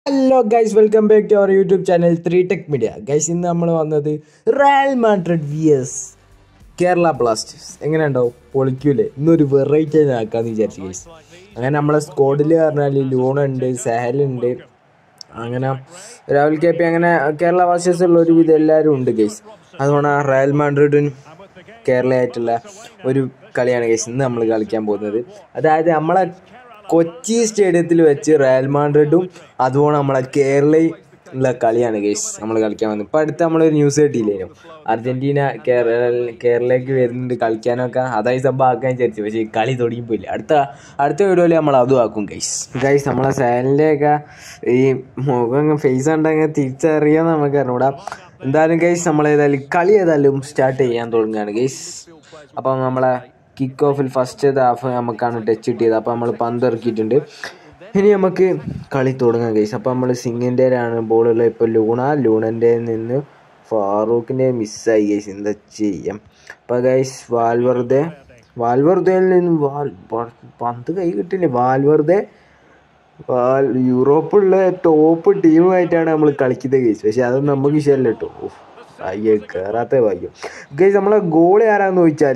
Hello guys welcome back to our YouTube channel three tech media guys ഇന്ന് നമ്മൾ വന്നത് Real Madrid V S Kerala Blasters എങ്ങനെ ഉണ്ടാവും പൊളിക്കൂലേ ഇന്നൊരു വെറൈറ്റി ആക്കാന്ന് വിചാരിച്ചു ഗൈസ് അങ്ങനെ നമ്മളെ സ്ക്വാഡിൽ പറഞ്ഞാൽ ലൂണ ഉണ്ട് സഹൽ ഉണ്ട് അങ്ങനെ രാഹുൽ കെ പി അങ്ങനെ കേരള ബ്ലാസ്റ്റേഴ്സ് ഉള്ള ഒരുവിധം എല്ലാവരും ഉണ്ട് ഗൈസ് അതുകൊണ്ട് ആ റയൽ മാഡ്രിഡും കേരളയായിട്ടുള്ള ഒരു കളിയാണ് ഗൈസ് ഇന്ന് നമ്മൾ കളിക്കാൻ പോകുന്നത് അതായത് നമ്മളെ കൊച്ചി സ്റ്റേഡിയത്തിൽ വെച്ച് റയൽ മാഡ്രിഡും അതുപോലെ നമ്മളെ കേരളയും ഉള്ള കളിയാണ് ഗൈസ് നമ്മൾ കളിക്കാൻ വന്നത് ഇപ്പം അടുത്ത് നമ്മളൊരു ന്യൂസ് കിട്ടിയില്ലേനു അർജന്റീന കേരള കേരളയ്ക്ക് വരുന്നുണ്ട് കളിക്കാനൊക്കെ അതായി സംഭവം ആക്കാൻ വിചാരിച്ചു പക്ഷേ ഈ കളി തുടങ്ങിപ്പോയില്ല അടുത്ത അടുത്ത വീഡിയോയിൽ നമ്മൾ അതും ആക്കും ഗൈസ് ഗൈസ് നമ്മളെ സാലിൻ്റെയൊക്കെ ഈ മുഖം ഫേസ് കണ്ടങ്ങനെ തിരിച്ചറിയാൻ നമുക്ക് അറിഞ്ഞൂടാ എന്തായാലും ഗൈസ് നമ്മൾ ഏതായാലും കളി ഏതായാലും സ്റ്റാർട്ട് ചെയ്യാൻ തുടങ്ങുകയാണ് ഗൈസ് അപ്പം നമ്മളെ കിക്ക് ഓഫിൽ ഫസ്റ്റ് ഹാഫ് നമുക്കാണ് ടച്ച് കിട്ടിയത് അപ്പോൾ നമ്മൾ പന്ത് ഇറക്കിയിട്ടുണ്ട് ഇനി നമുക്ക് കളി തുടങ്ങാം ഗൈസ് അപ്പോൾ നമ്മൾ സിംഗിൻ്റെ ആണ് ബോളുള്ള ഇപ്പോൾ ലൂണ ലൂണൻ്റെ നിന്ന് ഫാറൂഖിൻ്റെ മിസ്സായി ഗൈസ് എന്താ ചെയ്യാം അപ്പോൾ ഗൈസ് വാൽവറുതെ വാൽവറുതയിൽ നിന്ന് വാൽ പ- പന്ത് കൈ കിട്ടില്ലേ വാൽവറുതെ വാൽ യൂറോപ്പുള്ള ടോപ്പ് ടീമുമായിട്ടാണ് നമ്മൾ കളിക്കുന്നത് ഗൈസ് പക്ഷെ അതൊന്നും നമുക്ക് ഇഷ്ടമല്ല കേട്ടോ ഉഫ്, അയ്യേ കയറാത്ത ഭാഗ്യം ഗൈസ് നമ്മളെ ഗോളി ആരാന്ന് ചോദിച്ചാൽ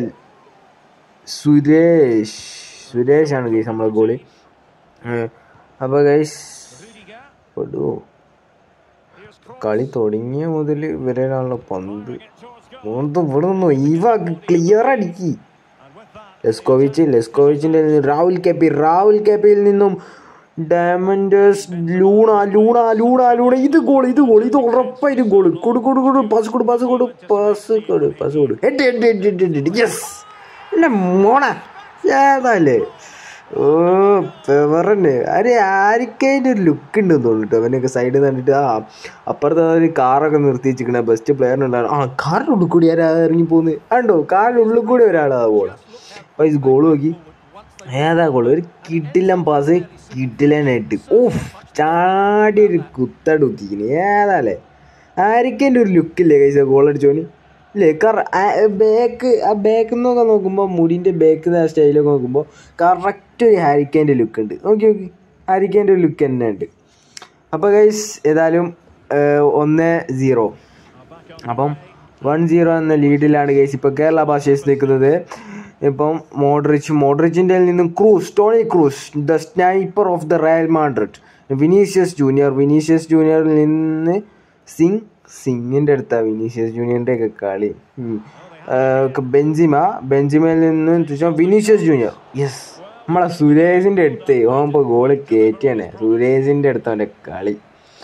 സുരേഷ് സുരേഷാണ് ഗൈസ് നമ്മളെ ഗോളി അപ്പോൾ ഗൈസ് പെടുവോ കളി തുടങ്ങിയ മുതൽ ഇവരാണല്ലോ പന്ത് ഓന്ത് ഇവിടെ നിന്നു ഇവ ക്ലിയർ അടിക്കി ലെസ്കോവിച്ച് ലെസ്കോവിച്ചിന്റെ നിന്ന് രാഹുൽ കെപ്പി രാഹുൽ കെപ്പിയിൽ നിന്നും Diamantakos Luna Luna Luna Luna ഇത് ഗോൾ ഇത് ഗോൾ ഇത് ഉറപ്പായിട്ടും ഗോൾ കൊടു കൊടു കൊടു പാസ് കൊടു പാസ് കൊടു പാസ് കൊടു പാസ് കൊടു എട്ട് എട്ട് എട്ട് എട്ട് എട്ട് യെസ് അല്ല മോണ ഏതാല്ലേ ഓ പെവറന് അരെ ആർക്കതിൻ്റെ ഒരു ലുക്ക് ഉണ്ട് തോന്നിട്ടോ അവനൊക്കെ സൈഡിൽ കണ്ടിട്ട് ആ അപ്പുറത്തെ ആ ഒരു കാറൊക്കെ നിർത്തി വെച്ചിരിക്കണ ബെസ്റ്റ് പ്ലെയറിനുണ്ടാണ് ആ കാറിൻ്റെ ഉള്ളിൽ കൂടി ആരാ ഇറങ്ങി പോകുന്നത് കണ്ടോ കാറിൻ്റെ ഉള്ളിൽ കൂടി ഒരാളാ പോളാ അപ്പോൾ ഈ ഗോൾ നോക്കി ഏതാ ഗോൾ ഒരു കിട്ടില്ലം പാസ് കിട്ടില്ലാനായിട്ട് ഓഫ് ചാടി ഒരു കുത്തടുക്കിന് ഏതാല്ലേ ആർക്കെൻ്റെ ഒരു ലുക്കില്ലേ കൈസ ഗോൾ അടിച്ചോന് ഇല്ലേ കറ ബാക്ക് ആ ബാക്കിൽ നിന്നൊക്കെ നോക്കുമ്പോൾ മുടിൻ്റെ ബാക്കിൽ ആ സ്റ്റൈലൊക്കെ നോക്കുമ്പോൾ കറക്റ്റ് ഒരു ഹാരിക്കേൻ്റെ ലുക്ക് ഉണ്ട് നോക്കി നോക്കി ഹാരിക്കേൻ്റെ ഒരു ലുക്ക് തന്നെ ഉണ്ട് അപ്പോൾ ഗൈസ് ഏതായാലും ഏഹ്, ഒന്ന് സീറോ അപ്പം വൺ സീറോ എന്ന ലീഡിലാണ് ഗൈസ് ഇപ്പോൾ കേരള ബ്ലാസ്റ്റേഴ്സ് നിൽക്കുന്നത് ഇപ്പം മോഡ്രിച്ച് മോഡ്രിച്ചിൻ്റെ നിന്നും Kroos Toni Kroos the sniper of the Real Madrid Vinicius Junior Vinicius ജൂനിയറിൽ നിന്ന് സിംഗ് സിംഗിൻ്റെ അടുത്താണ് വിനീഷ്യസ് ജൂനിയറിൻ്റെ ഒക്കെ കളി ഉം. ഏഹ് ബെഞ്ചിമ ബെഞ്ചിമയിൽ നിന്ന് ചോദിച്ചാൽ വിനീഷ്യസ് ജൂനിയർ യെസ് നമ്മളെ സുരേഷിൻ്റെ അടുത്ത് ഓൻ ഇപ്പോൾ ഗോള് കയറ്റിയാണ് സുരേഷിൻ്റെ അടുത്ത് അവൻ്റെ കളി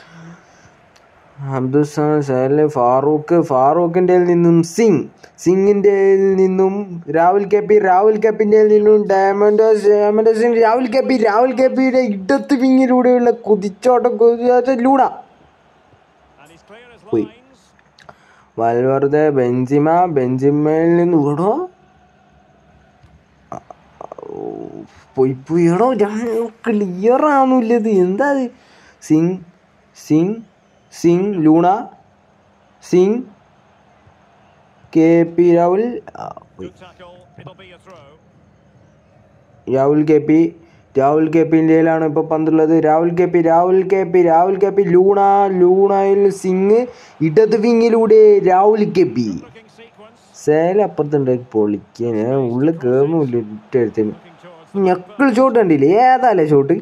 അബ്ദുസാൻ സഹല് ഫാറൂഖ് ഫാറൂഖിൻ്റെ നിന്നും സിംഗ് സിംഗിൻ്റെ നിന്നും രാഹുൽ കെ പി രാഹുൽ കെപ്പിൻ്റെ നിന്നും Diamantakos Diamantakos Rahul K P Rahul K പിയുടെ ഇടത്ത് വിങ്ങിലൂടെയുള്ള കുതിച്ചോട്ടം കുതിച്ച ലൂണ പോയി വൽവർദ്ധ ബെഞ്ചിമ ബെഞ്ചിമയിൽ നിന്ന് വിടോ പോയി പോയി എടോ ക്ലിയർ ആവുന്നില്ലത് എന്താ ഇത് Singh Singh Singh Luna Singh K P Rahul ആ, പോയി. Rahul K P Rahul K പിൻ്റെയിലാണ് ഇപ്പോൾ പന്തുള്ളത് Rahul K P Rahul K P Rahul K P Luna ലൂണയിൽ സിംഗ് ഇടത് വിങ്ങിലൂടെ രാഹുൽ കെ പി സേല അപ്പുറത്തുണ്ട് പൊളിക്കാൻ ഉള്ളിൽ കയറുന്നില്ല ഇട്ടെടുത്തിന് ഞക്കൾ ഷോട്ട് കണ്ടില്ലേ ഏതാല്ലേ shot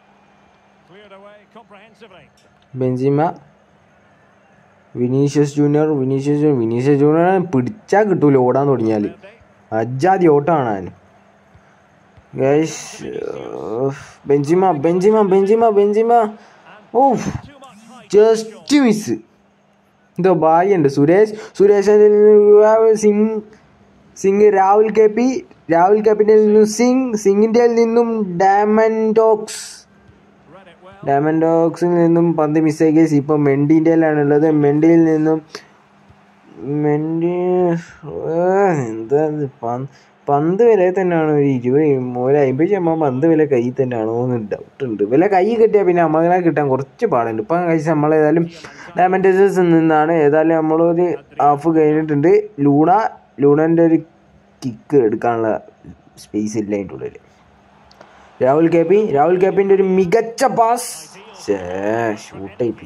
Benzema Vinicius Junior Vinicius Junior Vinicius Junior പിടിച്ചാൽ കിട്ടൂല ഓടാൻ തുടങ്ങിയാൽ അജാതി ഓട്ടമാണ് അവന് guys Benzema Benzema Benzema Benzema ഓ ജസ്റ്റ് മിസ് എന്തോ ഭാഗ്യമുണ്ട് Suresh Suresh Singh Singh Rahul K P Rahul K പിൻ്റെ നിന്നും സിംഗ് സിംഗിൻ്റെ നിന്നും ഡയമൻഡോക്സ് ഡയമൻഡോക്സിൽ നിന്നും പന്ത് മിസ്സായി കേസ് ഇപ്പോൾ മെൻഡിൻ്റെയിലാണുള്ളത് മെൻഡിയിൽ നിന്നും മെൻഡി ഏഹ്, എന്താ ഇത് പന്ത് പന്ത് വില തന്നെയാണ് ഒരു ഇരുപത് ഒരു അമ്പത് ശതമാനം പന്ത് വില കൈ തന്നെയാണോ എന്ന് ഡൗട്ട് ഉണ്ട് വില കൈ കിട്ടിയാൽ പിന്നെ നമ്മളെ കിട്ടാൻ കുറച്ച് പാടുണ്ട് ഇപ്പം കഴിച്ച് നമ്മൾ ഏതായാലും ഡയമൻഡേഴ്സിൽ നിന്നാണ് ഏതായാലും നമ്മളൊരു ഹാഫ് കഴിഞ്ഞിട്ടുണ്ട് ലൂണ ലൂണൻ്റെ ഒരു കിക്ക് എടുക്കാനുള്ള സ്പേസ് ഇല്ല അതിൻ്റെ ഉള്ളിൽ Rahul K P Rahul K പിൻ്റെ ഒരു മികച്ച പാസ് ചേ ഷൂട്ടായി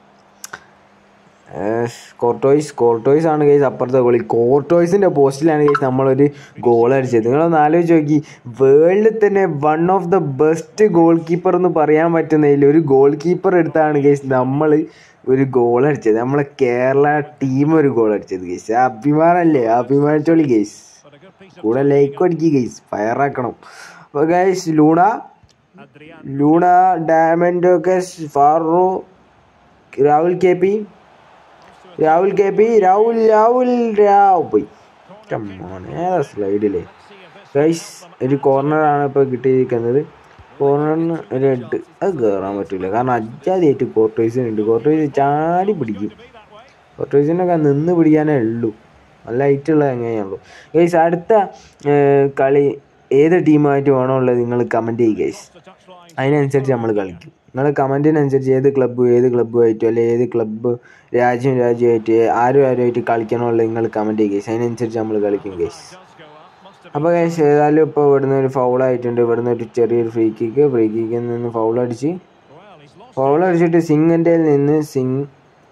കോർട്ടോയ്സ് കോർട്ടോയ്സ് ആണ് കേസ് അപ്പുറത്തെ ഗോളി കോർട്ടോയ്സിന്റെ പോസ്റ്റിലാണ് കേസ് നമ്മളൊരു ഗോൾ അടിച്ചത് നിങ്ങളൊന്ന് ആലോചിച്ച് നോക്കി വേൾഡിൽ തന്നെ one of the best goalkeeper എന്ന് പറയാൻ പറ്റുന്നതിൽ ഒരു ഗോൾ കീപ്പർ എടുത്താണ് കേസ് നമ്മൾ ഒരു ഗോൾ അടിച്ചത് നമ്മളെ കേരള ടീം ഒരു ഗോൾ അടിച്ചത് കേസ് അഭിമാനല്ലേ അഭിമാനിച്ചോളി കേസ് കൂടെ ലൈക്ക് അടിക്കുക കേസ് ഫയറാക്കണം അപ്പോൾ ഗൈസ് ലൂണ ലൂണ ഡയമൻഡോക്കസ് ഫാറോ Rahul K P Rahul K P Rahul Rahul രാവ് പോയി മോനെ സ്ലൈഡിലെ ഗൈസ് ഒരു കോർണറാണ് ഇപ്പോൾ കിട്ടിയിരിക്കുന്നത് കോർണറിന് ഒരു ഹെഡ് അത് കയറാൻ പറ്റില്ല കാരണം അജാതിയായിട്ട് കോർട്ടോയ്സിനുണ്ട് കോർട്ടോയ്സ് ചാടി പിടിക്കും കോർട്ടോയ്സിനൊക്കെ നിന്ന് പിടിക്കാനേ ഉള്ളൂ നല്ല ഹൈറ്റുള്ള എങ്ങനെയുള്ളൂ ഗൈസ് അടുത്ത ഏർ, കളി ഏത് ടീമായിട്ട് വേണോ ഉള്ളത് നിങ്ങൾ കമൻറ്റ് ചെയ്യുക ഗൈസ് അതിനനുസരിച്ച് നമ്മൾ കളിക്കും നിങ്ങൾ കമൻറ്റിനനുസരിച്ച് ഏത് ക്ലബ്ബ് ഏത് ക്ലബ്ബുമായിട്ടോ അല്ലെങ്കിൽ ഏത് ക്ലബ്ബ് രാജ്യം രാജ്യമായിട്ട് ആരും ആരുമായിട്ട് കളിക്കണമല്ലോ നിങ്ങൾ കമൻറ്റ് ചെയ്യുക ഗൈസ് അതിനനുസരിച്ച് നമ്മൾ കളിക്കും ഗൈസ് അപ്പോൾ ഗൈസ് ഏതായാലും ഇപ്പോൾ ഇവിടുന്ന് ഒരു ഫൗൾ ആയിട്ടുണ്ട് ഇവിടുന്ന് ഒരു ചെറിയൊരു ഫ്രീ കിക്ക് ഫ്രീ കിക്കിൽ നിന്ന് ഫൗൾ അടിച്ച് ഫൗൾ അടിച്ചിട്ട് സിംഗിൻ്റെ നിന്ന് Singh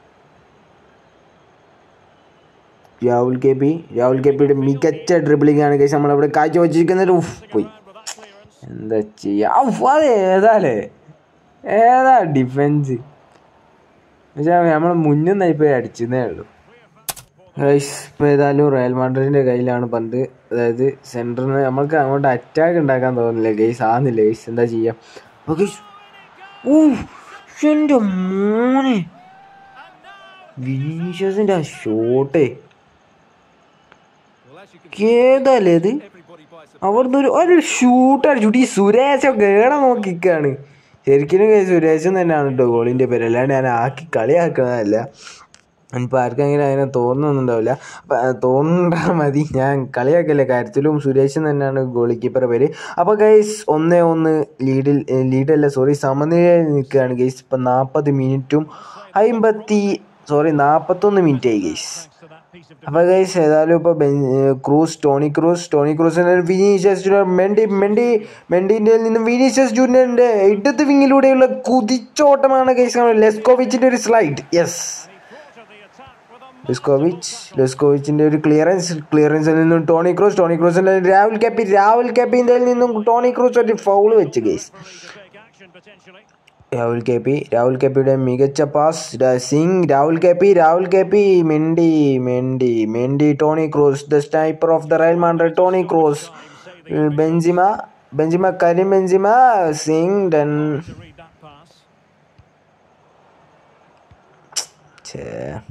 Rahul K P Rahul K പിയുടെ മികച്ച ഡ്രിബിളിംഗ് ആണ് കേസ് നമ്മളവിടെ കാഴ്ച വെച്ചിരിക്കുന്നത് ഉഫ് പോയി എന്താ ചെയ്യാ ഉഫ് അത് ഏതാലേ ഏതാ ഡിഫൻസ് പക്ഷേ നമ്മൾ മുന്നിൽ നിന്നായി പോയി അടിച്ചതേ ഉള്ളൂ ഗൈസ് ഇപ്പോൾ ഏതായാലും റയൽ മാഡ്രിഡിൻ്റെ കയ്യിലാണ് പന്ത് അതായത് സെൻറ്ററിന് നമ്മൾക്ക് അങ്ങോട്ട് അറ്റാക്ക് ഉണ്ടാക്കാൻ തോന്നുന്നില്ല ഗൈസ് ആകുന്നില്ല ഗൈസ് എന്താ ചെയ്യാം അപ്പോൾ ഗൈസ് ഓ എൻ്റെ മോനെ വിനീഷ്യസിൻ്റെ ആ ഷോട്ടേ ഏതല്ലേ ഇത് അവിടുന്ന് ഒരു ഒരു ഷൂട്ട് അടിച്ചു ഈ സുരേഷ് കേട നോക്കിക്കാണ് ശരിക്കും സുരേഷൻ തന്നെയാണ് കേട്ടോ ഗോളിൻ്റെ പേര് അല്ലാണ്ട് ഞാൻ ആക്കി കളിയാക്കുന്നതല്ല ഇനിയിപ്പോൾ ആർക്കെങ്കിലും അങ്ങനെ തോന്നുന്നുണ്ടാവില്ല അപ്പം തോന്നുന്നുണ്ടാ മതി ഞാൻ കളിയാക്കല്ല കാര്യത്തിലും സുരേഷൻ തന്നെയാണ് ഗോളി കീപ്പറുടെ പേര് അപ്പോൾ ഗൈസ് ഒന്നേ ഒന്ന് ലീഡിൽ ലീഡല്ല സോറി സമനിലയിൽ നിൽക്കുകയാണ് ഗൈസ് ഇപ്പം നാൽപ്പത് മിനിറ്റും അമ്പത്തി സോറി നാൽപ്പത്തൊന്ന് മിനിറ്റ് ആയി ഗൈസ് അപ്പോൾ ഗൈസ് ഏതായാലും ഇപ്പോൾ ക്രൂസ് ടോണി ക്രൂസ് ടോണി ക്രൂസിന് വിനീഷ്യസ് ജൂനിയർ മെൻഡി മെൻഡി മെൻഡിൻ്റെ നിന്നും വിനീഷ്യസ് ജൂനിയറിൻ്റെ ഇടത് വിങ്ങിലൂടെയുള്ള കുതിച്ചോട്ടമാണ് ഗൈസ് ലെസ്കോവിച്ചിൻ്റെ ഒരു സ്ലൈഡ് യെസ് ലെസ്കോവിച്ച് ലെസ്കോവിച്ചിന്റെ ഒരു ക്ലിയറൻസ് ക്ലിയറൻസിൽ നിന്നും ടോണി ക്രൂസ് ടോണി ക്രൂസിന്റെ രാഹുൽ കാപ്പി രാഹുൽ കാപ്പിന്റെ നിന്നും ടോണി ക്രൂസ് ഒരു ഫൗൾ വെച്ച് guys Rahul K P Rahul K പിയുടെ മികച്ച pass Singh Rahul K P Rahul K P Mendy Mendy Mendy Toni Kroos the sniper of the Real Madrid Toni Kroos Benzema Benzema Karim Benzema Singh ഡൻ ഛേ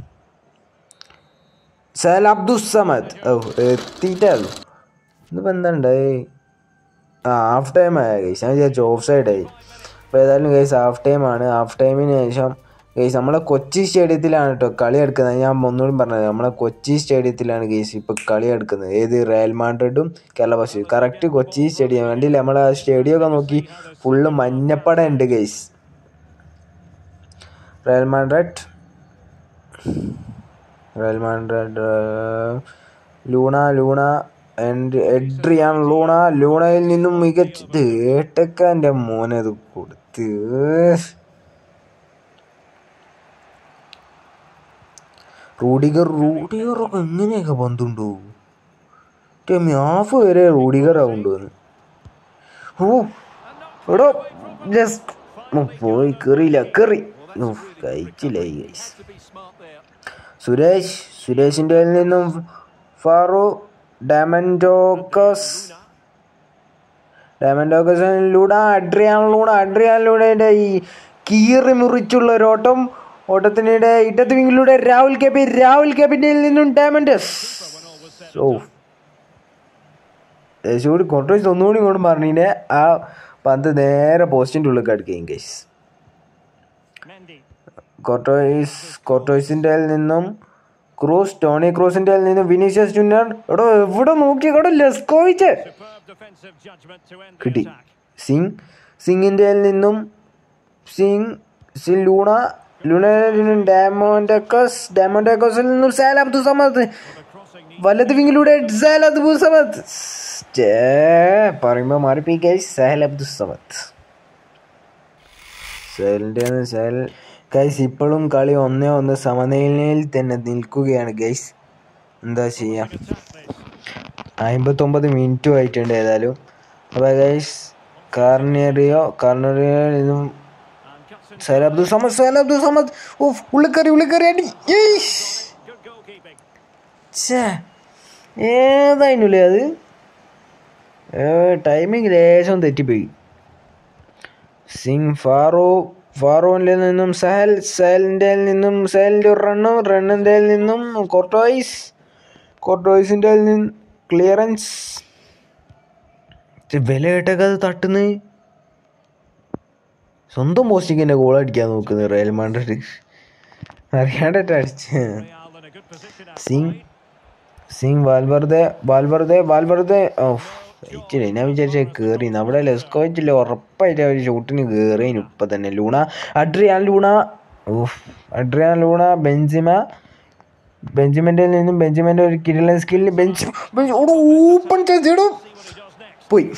സൽ അബ്ദുസമദ് ഓ എത്തിയിട്ടുള്ളൂ ഇന്നിപ്പോൾ എന്താ ഉണ്ടായി ആ ഹാഫ് ടൈം ആയ ഗൈസ് ഞാൻ വിചാരിച്ചു ഓഫ് സൈഡ് ആയി അപ്പോൾ ഏതായാലും ഗൈസ് ഹാഫ് ടൈം ആണ് ഹാഫ് ടൈമിന് ശേഷം ഗൈസ് നമ്മളെ കൊച്ചി സ്റ്റേഡിയത്തിലാണ് കേട്ടോ കളി എടുക്കുന്നത് ഞാൻ ഒന്നുകൂടി പറഞ്ഞത് നമ്മളെ കൊച്ചി സ്റ്റേഡിയത്തിലാണ് ഗൈസ് ഇപ്പോൾ കളി എടുക്കുന്നത് ഏത് റയൽ മാഡ്രിഡും കേരള ബസ് കറക്റ്റ് കൊച്ചി സ്റ്റേഡിയം കണ്ടില്ല നമ്മളെ സ്റ്റേഡിയം ഒക്കെ നോക്കി ഫുള്ള് മഞ്ഞപ്പട ഉണ്ട് guys Real Madrid Real Madrid Luna Luna and Adrian Luna ലൂണയിൽ നിന്നും മികച്ചത് ഏട്ടക്കാൻ്റെ മോനത് കൊടുത്ത് റൂഡിഗർ റൂഡിഗറൊക്കെ എങ്ങനെയൊക്കെ പന്തുണ്ടോ ഹാഫ് വരെ റൂഡിഗർ ആവുണ്ടോന്ന് ഓ എടോ ജസ്റ്റ് പോയി കയറിയില്ല കയറി കഴിച്ചില്ലായി ഗൈസ് സുരേഷ് സുരേഷിൻ്റെ നിന്നും ഫാറു ഡാമൻഡോക്കസ് ഡാമൻഡോക്കസിലൂടെ അഡ്രിയാനിലൂടെ അഡ്രിയാനിലൂടെ ഈ കീറി മുറിച്ചുള്ള ഒരു ഓട്ടം ഓട്ടത്തിനിടെ ഇടത് വിങ്ങിലൂടെ രാഹുൽ കെപി രാഹുൽ കെപിൻ്റെ നിന്നും ഡാമൻഡസ് ഓ ദേശൂടി കോൺട്രോസ് ഒന്നുകൂടി ഇങ്ങോട്ട് പറഞ്ഞിനെ ആ പന്ത് നേരെ പോസ്റ്റിൻ്റെ ഉള്ളിൽ കിടക്കുകയും കേസ് കോർട്ടോയിസ് കോർട്ടോയിസിൻ്റെ നിന്നും ക്രൂസ് ടോണി ക്രൂസിൻ്റെ നിന്നും വിനീഷ്യസ് ജൂനിയർ എടോ എവിടെ നോക്കി എടോ ലെസ്കോവിച്ച് കിട്ടി സിംഗ് സിംഗിൻ്റെ നിന്നും സിംഗ് സി ലൂണ ലൂണയിൽ നിന്നും ഡാമോൻഡക്കസ് ഡാമോൻഡക്കസിൽ നിന്നും സാൽ അബ്ദുൾ സമദ് വലത് വിങ്ങിലൂടെ സാൽ അബ്ദുൾ സമദ് പറയുമ്പോൾ മാറിപ്പോയി ഗൈസ് സാൽ അബ്ദുൾ സമദ് സഹലിൻ്റെ സഹൽ ഗൈസ് ഇപ്പോഴും കളി ഒന്നേ ഒന്ന് സമനിലയിൽ തന്നെ നിൽക്കുകയാണ് ഗൈസ് എന്താ ചെയ്യാം അമ്പത്തൊമ്പത് മിനിറ്റും ആയിട്ടുണ്ട് ഏതായാലും അപ്പോൾ ഗൈസ് കാർണിയറിയോ കാർണിയറിയോയിൽ നിന്നും സഹൽ അബ്ദുൾ സമദ് സഹൽ അബ്ദുൾ സമദ് ഓഫ് ഉള്ളിക്കറി ഉള്ളിക്കറി അടി ഏയ്ഷ് ഛേ ഏതായിരുന്നില്ലേ അത് ടൈമിങ് ലേശം തെറ്റിപ്പോയി സിംഗ് ഫാറോ ഫാറോൻ്റെ നിന്നും സഹൽ സഹലിൻ്റെ നിന്നും സഹലിൻ്റെ ഒരു റണ്ണും റണ്ണിൻ്റെ നിന്നും കോർട്ടോയ്സ് കോർട്ടോയ്സിൻ്റെ നിന്ന് ക്ലിയറൻസ് വില കേട്ടൊക്കെ അത് തട്ടുന്നു സ്വന്തം പോസ്റ്റിക്ക് തന്നെ ഗോൾ അടിക്കാൻ നോക്കുന്നു റയൽ മാഡ്രിഡ് അറിയാണ്ടിട്ട് അടിച്ച് Singh Singh Valverde Valverde Valverde ഓഫ് ജയിച്ചില്ല ഞാൻ വിചാരിച്ച കയറി നമ്മുടെ ലെസ്കോച്ചില്ല ഉറപ്പായിട്ട് അവർ ഷൂട്ടിന് കയറിയതിന് ഇപ്പം തന്നെ ലൂണ അഡ്രിയാൻ ലൂണ ഓഫ് അഡ്രിയാൻ ലൂണ ബെഞ്ചിമ ബെഞ്ചിമൻ്റെ നിന്നും ബെഞ്ചിമൻ്റെ ഒരു കിരലൻ സ്കില്ലിൽ ബെഞ്ച് ഓപ്പൺ ചെയ്തിടും പോയി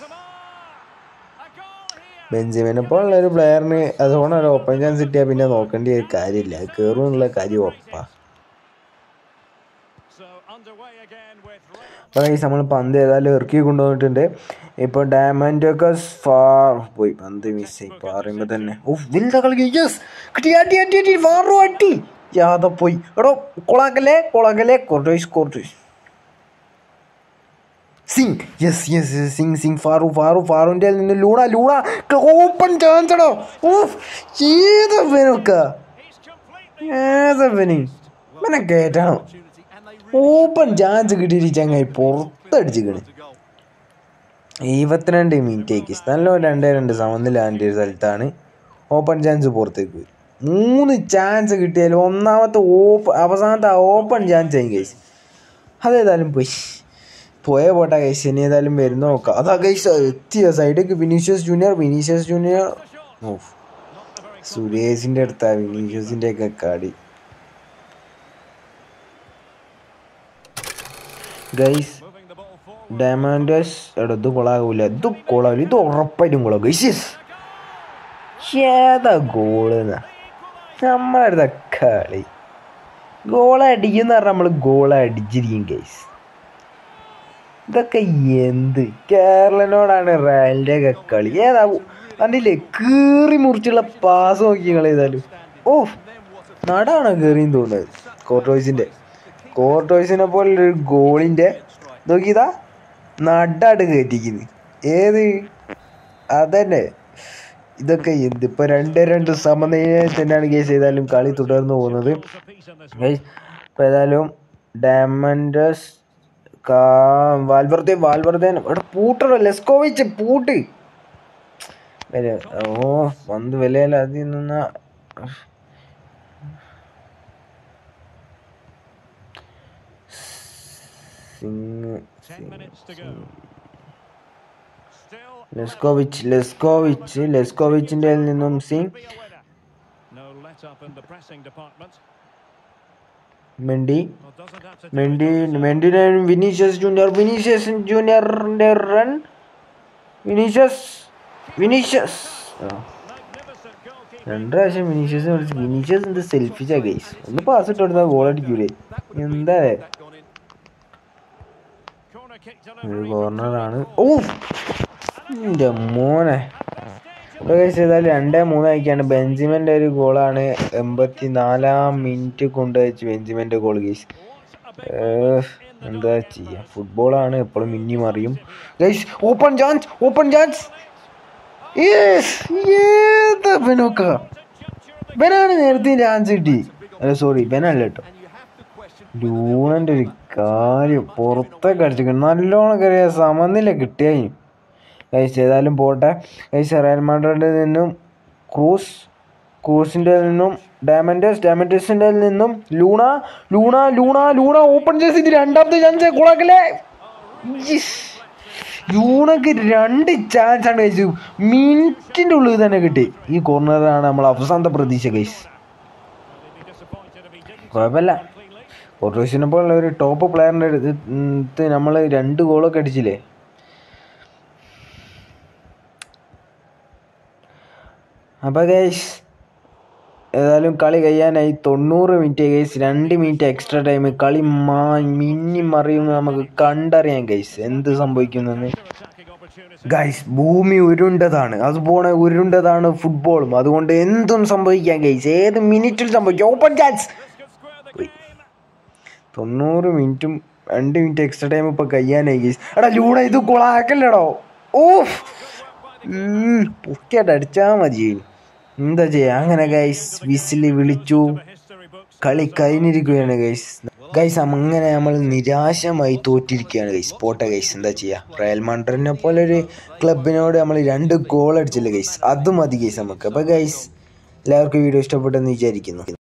ബെഞ്ചമിനെ പോലുള്ള ഒരു പ്ലെയറിന് അതുകൊണ്ട് ഒരു ഓപ്പൺ ചാൻസ് കിട്ടിയാൽ പിന്നെ നോക്കേണ്ട ഒരു കാര്യമില്ല അത് കയറും എന്നുള്ള കാര്യം ഉറപ്പാ അപ്പോൾ ഈ നമ്മൾ പന്ത് ഏതായാലും ഇറക്കി കൊണ്ടുവന്നിട്ടുണ്ട് ഇപ്പോൾ ഡയമൻഡൊക്കെ ഫാർ പോയി പന്ത് മിസ്സായി പറയുമ്പോൾ തന്നെ ഓ വലുതാ കളി യെസ് കിട്ടി അടി അടി അടി വാറു അടി യാത പോയി എടോ കൊളാക്കല്ലേ കൊളാക്കല്ലേ Courtois Courtois Singh yes yes Singh Singh ഫാറു ഫാറു ഫാറുൻ്റെ നിന്ന് ലൂണ ലൂണ ഓപ്പൺ ചാൻസ് എടോ ഓഫ് ഏതവനൊക്ക ഏതവന് ഇവനെ കേറ്റാണോ ഓപ്പൺ ചാൻസ് കിട്ടിയിട്ട് ചങ്ങായി പുറത്തടിച്ചിക്കണ് എഴുപത്തിരണ്ട് മിനിറ്റേക്ക് നല്ല രണ്ടേ രണ്ട് സമനിലാൻ്റെ ഒരു സ്ഥലത്താണ് ഓപ്പൺ ചാൻസ് പുറത്തേക്ക് പോയി മൂന്ന് ചാൻസ് കിട്ടിയാലും ഒന്നാമത്തെ ഓപ്പൺ അവസാനത്തെ ഓപ്പൺ ചാൻസ് ആയി കൈസ് അതേതായാലും പോയി പോയ പോട്ടെ കൈസ് ഇനി ഏതായാലും വരുന്ന നോക്കാം അതാ കൈസ് എത്തിയ സൈഡേക്ക് വിനീഷ്യസ് ജൂനിയർ വിനീഷ്യസ് ജൂനിയർ ഓ സുരേഷിൻ്റെ അടുത്താ വിനീഷ്യസിൻ്റെ ഒക്കെ കളി ഗൈസ് ഡയമൻഡസ് എടാ ഇത് കൊളാകൂല ഇത് കൊളാവില്ല ഇത് ഉറപ്പായിട്ടും കൊളാകും ഗൈസ് ഏതാ ഗോള് നമ്മളടുത്ത കളി ഗോൾ അടിക്കുന്ന പറഞ്ഞാൽ നമ്മൾ ഗോൾ അടിച്ചിരിക്കും ഗൈസ് ഇതൊക്കെ എന്ത് കേരളനോടാണ് റയലിൻ്റെ ഒക്കെ കളി ഏതാ കണ്ടില്ലേ കീറി മുറിച്ചുള്ള പാസ് നോക്കി കളി ചെയ്താലും ഓ നടാണോ കയറിയെന്ന് തോന്നുന്നത് കോർട്ടോയ്സിൻ്റെ കോർട്ടോയ്സിനെ പോലുള്ളൊരു ഗോളിൻ്റെ നോക്കിയതാ നടാട് കയറ്റിക്കുന്നു ഏത് അതന്നെ ഇതൊക്കെ എന്ത് ഇപ്പൊ രണ്ട് രണ്ട് സമനിലയിൽ തന്നെയാണ് കേസ് ചെയ്താലും കളി തുടർന്നു പോകുന്നത് Guys, ഇപ്പൊ ഏതായാലും ഡയമൻഡസ് വാൽവർദ്ദേ വാൽവർദ്ദേ ഇവിടെ പൂട്ടറോ ലെസ്കോവിച്ച് പൂട്ട് വില ഓ വന്ന് വിലയില്ല അതിൽ നിന്ന് സിംഗ് ലെസ്കോവിച്ച് ലെസ്കോവിച്ച് ലെസ്കോവിച്ചിൻ്റെ നിന്നും സിംഗ് മെൻഡി മെൻഡി മെൻഡിനെ വിനീഷ്യസ് ജൂനിയർ വിനീഷ്യസ് ജൂനിയറിന്റെ റൺ വിനീഷ്യസ് വിനീഷ്യസ് രണ്ട് പ്രാവശ്യം വിനീഷ്യസ് വിളിച്ച് വിനീഷ്യസ് എന്ത് സെൽഫിഷാ ഗൈസ് ഒന്ന് പാസ് ഇട്ട് കൊടുത്താൽ ഗോൾ അടിക്കൂലേ എന്താ ഒരു കോർണറാണ് ഓ എൻ്റെ മോനെ ഇപ്പോൾ കഴിച്ച് ഏതായാലും രണ്ടേ മൂന്നായിക്കാണ് ബെഞ്ചിമൻ്റെ ഒരു ഗോളാണ് എൺപത്തി നാലാം മിനിറ്റ് കൊണ്ടുവച്ച് ബെഞ്ചിമൻ്റെ ഗോൾ ഗൈസ് എന്താ ചെയ്യുക ഫുട്ബോളാണ് എപ്പോഴും മിന്നി മറിയും guys open chance open chance ഏതാ ബനാണ് നേരത്തെ ചാൻസ് കിട്ടി അല്ല സോറി ബനല്ല കേട്ടോ ലൂണൻ്റെ ഒരു കാര്യം പുറത്തൊക്കെ അടിച്ചിരിക്കണം നല്ലോണം കയറിയ സമനില കിട്ടിയായി കഴിച്ച് ഏതായാലും പോട്ടെ കഴിച്ച് റയൽ മാഡ്രിഡിൽ നിന്നും ക്രൂസ് ക്രൂസിൻ്റെ നിന്നും ഡാമൻഡസ് ഡാമൻഡസിൻ്റെ നിന്നും Luna Luna Luna Luna open ചെയ്ത് രണ്ടാമത്തെ ചാൻസ് കുളക്കല്ലേ ലൂണക്ക് രണ്ട് ചാൻസ് ആണ് കഴിച്ചു മിനിറ്റിൻ്റെ ഉള്ളിൽ തന്നെ കിട്ടി ഈ കോർണറാണ് നമ്മൾ അവസാനത്തെ പ്രതീക്ഷ കൈസ് കുഴപ്പമില്ല കോർട്ടോസിനെ പോലുള്ള ഒരു ടോപ്പ് പ്ലെയറിൻ്റെ അടുത്ത് നമ്മൾ രണ്ട് ഗോളൊക്കെ അടിച്ചില്ലേ അപ്പോൾ ഗൈസ് ഏതായാലും കളി കഴിയാനായി തൊണ്ണൂറ് മിനിറ്റ് ഗൈസ് രണ്ട് മിനിറ്റ് എക്സ്ട്രാ ടൈം കളി മാ മിന്നി മറിയുമെന്ന് നമുക്ക് കണ്ടറിയാം ഗൈസ് എന്ത് സംഭവിക്കുന്നെന്ന് ഗൈസ് ഭൂമി ഉരുണ്ടതാണ് അതുപോലെ ഉരുണ്ടതാണ് ഫുട്ബോളും അതുകൊണ്ട് എന്തും സംഭവിക്കാം ഗൈസ് ഏത് മിനിറ്റിൽ സംഭവിക്കാം ഓപ്പൺ ചാൻസ് തൊണ്ണൂറ് മിനിറ്റും രണ്ട് മിനിറ്റ് എക്സ്ട്രാ ടൈം ഇപ്പൊ കഴിയാനായി ഗൈസ് എടാ ലൂണ ഇത് കൊളാക്കല്ലടോ ഓ പൊക്കിയായിട്ട് അടിച്ചാ മതി എന്താ ചെയ്യാ അങ്ങനെ ഗൈസ് വിസില് വിളിച്ചു കളി കഴിഞ്ഞിരിക്കുകയാണ് ഗൈസ് ഗൈസ് അങ്ങനെ നമ്മൾ നിരാശമായി തോറ്റിരിക്കുകയാണ് ഗൈസ് പോട്ടെ ഗൈസ് എന്താ ചെയ്യുക റയൽ മൺഡറിനെ പോലെ ഒരു ക്ലബിനോട് നമ്മൾ രണ്ട് ഗോൾ അടിച്ചില്ല ഗൈസ് അത് മതി ഗൈസ് നമുക്ക് അപ്പോൾ ഗൈസ് എല്ലാവർക്കും വീഡിയോ ഇഷ്ടപ്പെട്ടെന്ന് വിചാരിക്കുന്നു